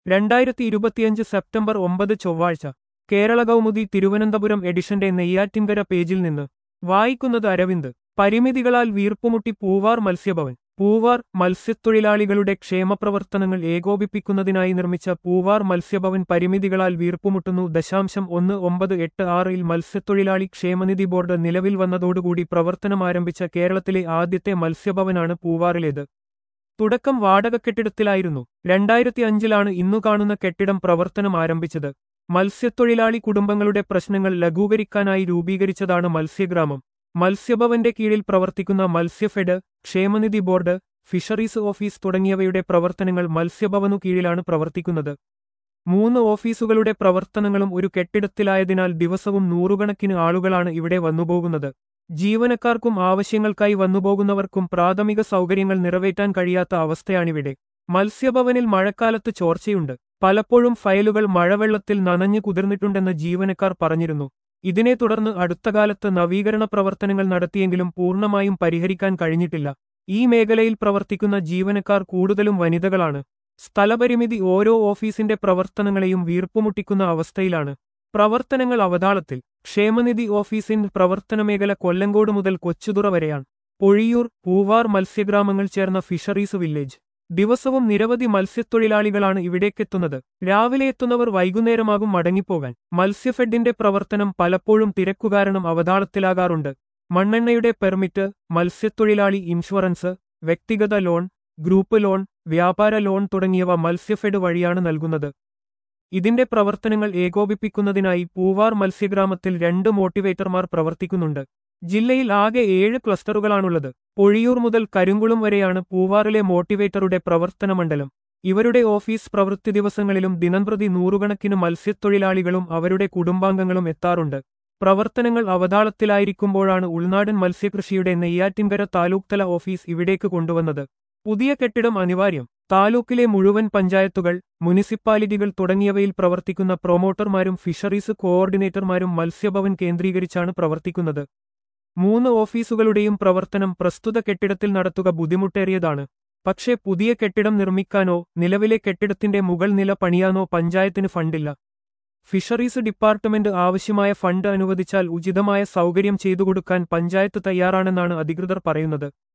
രണ്ടായിരത്തി ഇരുപത്തിയഞ്ച് സെപ്റ്റംബർ ഒമ്പത് ചൊവ്വാഴ്ച കേരള കൗമുദി തിരുവനന്തപുരം എഡിഷന്റെ നെയ്യാറ്റിൻകര പേജിൽ നിന്ന് വായിക്കുന്നത് അരവിന്ദ് പരിമിതികളാൽ വീർപ്പുമുട്ടി പൂവാർ മത്സ്യഭവൻ പൂവാർ മത്സ്യത്തൊഴിലാളികളുടെ ക്ഷേമപ്രവർത്തനങ്ങൾ ഏകോപിപ്പിക്കുന്നതിനായി നിർമ്മിച്ച പൂവാർ മത്സ്യഭവൻ പരിമിതികളാൽ വീർപ്പുമുട്ടുന്നു ദശാംശം ഒന്ന് ഒമ്പത് എട്ട് ആറിൽ മത്സ്യത്തൊഴിലാളി ക്ഷേമനിധി ബോർഡ് നിലവിൽ വന്നതോടുകൂടി പ്രവർത്തനമാരംഭിച്ച കേരളത്തിലെ ആദ്യത്തെ മത്സ്യഭവനാണ് പൂവാറിലേത് തുടക്കം വാടക കെട്ടിടത്തിലായിരുന്നു രണ്ടായിരത്തി അഞ്ചിലാണ് ഇന്നു കാണുന്ന കെട്ടിടം പ്രവർത്തനം ആരംഭിച്ചത് മത്സ്യത്തൊഴിലാളി കുടുംബങ്ങളുടെ പ്രശ്നങ്ങൾ ലഘൂകരിക്കാനായി രൂപീകരിച്ചതാണ് മത്സ്യഗ്രാമം മത്സ്യഭവന്റെ കീഴിൽ പ്രവർത്തിക്കുന്ന മത്സ്യഫെഡ് ക്ഷേമനിധി ബോർഡ് ഫിഷറീസ് ഓഫീസ് തുടങ്ങിയവയുടെ പ്രവർത്തനങ്ങൾ മത്സ്യഭവനു കീഴിലാണ് പ്രവർത്തിക്കുന്നത് മൂന്ന് ഓഫീസുകളുടെ പ്രവർത്തനങ്ങളും ഒരു കെട്ടിടത്തിലായതിനാൽ ദിവസവും നൂറുകണക്കിന് ആളുകളാണ് ഇവിടെ വന്നുപോകുന്നത് ജീവനക്കാർക്കും ആവശ്യങ്ങൾക്കായി വന്നുപോകുന്നവർക്കും പ്രാഥമിക സൗകര്യങ്ങൾ നിറവേറ്റാൻ കഴിയാത്ത അവസ്ഥയാണിവിടെ മത്സ്യഭവനിൽ മഴക്കാലത്ത് ചോർച്ചയുണ്ട് പലപ്പോഴും ഫയലുകൾ മഴവെള്ളത്തിൽ നനഞ്ഞു കുതിർന്നിട്ടുണ്ടെന്ന് ജീവനക്കാർ പറഞ്ഞിരുന്നു ഇതിനെ തുടർന്ന് അടുത്ത കാലത്ത് നവീകരണ പ്രവർത്തനങ്ങൾ നടത്തിയെങ്കിലും പൂർണ്ണമായും പരിഹരിക്കാൻ കഴിഞ്ഞിട്ടില്ല ഈ മേഖലയിൽ പ്രവർത്തിക്കുന്ന ജീവനക്കാർ കൂടുതലും വനിതകളാണ് സ്ഥലപരിമിതി ഓരോ ഓഫീസിന്റെ പ്രവർത്തനങ്ങളെയും വീർപ്പുമുട്ടിക്കുന്ന അവസ്ഥയിലാണ് പ്രവർത്തനങ്ങൾ അവതാളത്തിൽ ക്ഷേമനിധി ഓഫീസിന്റെ പ്രവർത്തനമേഖല കൊല്ലങ്കോട് മുതൽ കൊച്ചുതുറ വരെയാണ് പൊഴിയൂർ പൂവാർ മത്സ്യഗ്രാമങ്ങൾ ചേർന്ന ഫിഷറീസ് വില്ലേജ് ദിവസവും നിരവധി മത്സ്യത്തൊഴിലാളികളാണ് ഇവിടേക്കെത്തുന്നത് രാവിലെ എത്തുന്നവർ വൈകുന്നേരമാകും മടങ്ങിപ്പോകാൻ മത്സ്യഫെഡിന്റെ പ്രവർത്തനം പലപ്പോഴും തിരക്കുകാരണം അവതാളത്തിലാകാറുണ്ട് മണ്ണെണ്ണയുടെ പെർമിറ്റ് മത്സ്യത്തൊഴിലാളി ഇൻഷുറൻസ് വ്യക്തിഗത ലോൺ ഗ്രൂപ്പ് ലോൺ വ്യാപാര ലോൺ തുടങ്ങിയവ മത്സ്യഫെഡ് വഴിയാണ് നൽകുന്നത് ഇതിന്റെ പ്രവർത്തനങ്ങൾ ഏകോപിപ്പിക്കുന്നതിനായി പൂവാർ മത്സ്യഗ്രാമത്തിൽ രണ്ട് മോട്ടിവേറ്റർമാർ പ്രവർത്തിക്കുന്നുണ്ട് ജില്ലയിൽ ആകെ ഏഴ് ക്ലസ്റ്ററുകളാണുള്ളത് പൊഴിയൂർ മുതൽ കരിങ്കുളം വരെയാണ് പൂവാറിലെ മോട്ടിവേറ്ററുടെ പ്രവർത്തന മണ്ഡലം ഇവരുടെ ഓഫീസ് പ്രവൃത്തി ദിവസങ്ങളിലും ദിനംപ്രതി നൂറുകണക്കിന് മത്സ്യത്തൊഴിലാളികളും അവരുടെ കുടുംബാംഗങ്ങളും എത്താറുണ്ട് പ്രവർത്തനങ്ങൾ അവതാളത്തിലായിരിക്കുമ്പോഴാണ് ഉൾനാടൻ മത്സ്യകൃഷിയുടെ നെയ്യാറ്റിൻകര താലൂക്ക്തല ഓഫീസ് ഇവിടേക്ക് കൊണ്ടുവന്നത് പുതിയ കെട്ടിടം അനിവാര്യം താലൂക്കിലെ മുഴുവൻ പഞ്ചായത്തുകൾ മുനിസിപ്പാലിറ്റികൾ തുടങ്ങിയവയിൽ പ്രവർത്തിക്കുന്ന പ്രൊമോട്ടർമാരും ഫിഷറീസ് കോഓർഡിനേറ്റർമാരും മത്സ്യഭവൻ കേന്ദ്രീകരിച്ചാണ് പ്രവർത്തിക്കുന്നത് മൂന്ന് ഓഫീസുകളുടെയും പ്രവർത്തനം പ്രസ്തുത കെട്ടിടത്തിൽ നടത്തുക ബുദ്ധിമുട്ടേറിയതാണ് പക്ഷേ പുതിയ കെട്ടിടം നിർമ്മിക്കാനോ നിലവിലെ കെട്ടിടത്തിന്റെ മുകൾ നില പണിയാനോ പഞ്ചായത്തിന് ഫണ്ടില്ല ഫിഷറീസ് ഡിപ്പാർട്ട്മെന്റ് ആവശ്യമായ ഫണ്ട് അനുവദിച്ചാൽ ഉചിതമായ സൗകര്യം ചെയ്തുകൊടുക്കാൻ പഞ്ചായത്ത് തയ്യാറാണെന്നാണ് അധികൃതർ പറയുന്നത്